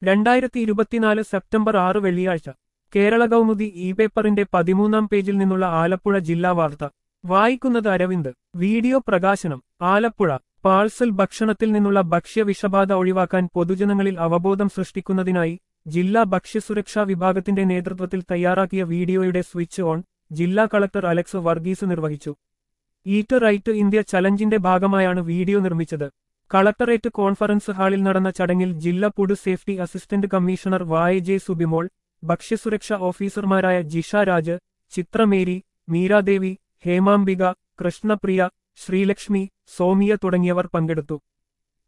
രണ്ടായിരത്തി ഇരുപത്തിനാല് സെപ്റ്റംബർ ആറ് വെള്ളിയാഴ്ച കേരള കൗമുദി ഇ പേപ്പറിന്റെ പതിമൂന്നാം പേജിൽ നിന്നുള്ള ആലപ്പുഴ ജില്ലാ വാർത്ത വായിക്കുന്നത് അരവിന്ദ് വീഡിയോ പ്രകാശനം ആലപ്പുഴ പാഴ്സൽ ഭക്ഷണത്തിൽ നിന്നുള്ള ഭക്ഷ്യവിഷബാധ ഒഴിവാക്കാൻ പൊതുജനങ്ങളിൽ അവബോധം സൃഷ്ടിക്കുന്നതിനായി ജില്ലാ ഭക്ഷ്യസുരക്ഷാ വിഭാഗത്തിന്റെ നേതൃത്വത്തിൽ തയ്യാറാക്കിയ വീഡിയോയുടെ സ്വിച്ച് ഓൺ ജില്ലാ കളക്ടർ അലക്സ് വർഗീസ് നിർവഹിച്ചു ഈറ്റ് റൈറ്റ് ഇന്ത്യ ചലഞ്ചിന്റെ ഭാഗമായാണ് വീഡിയോ നിർമ്മിച്ചത് കളക്ടറേറ്റ് കോൺഫറൻസ് ഹാളിൽ നടന്ന ചടങ്ങിൽ ജില്ലാ ഫുഡ് സേഫ്റ്റി അസിസ്റ്റന്റ് കമ്മീഷണർ വായ ജെ സുബിമോൾ ഭക്ഷ്യസുരക്ഷാ ഓഫീസർമാരായ ജിഷ രാജ് ചിത്രമേരി മീരാദേവി ഹേമാംബിക കൃഷ്ണപ്രിയ ശ്രീലക്ഷ്മി സോമിയ തുടങ്ങിയവർ പങ്കെടുത്തു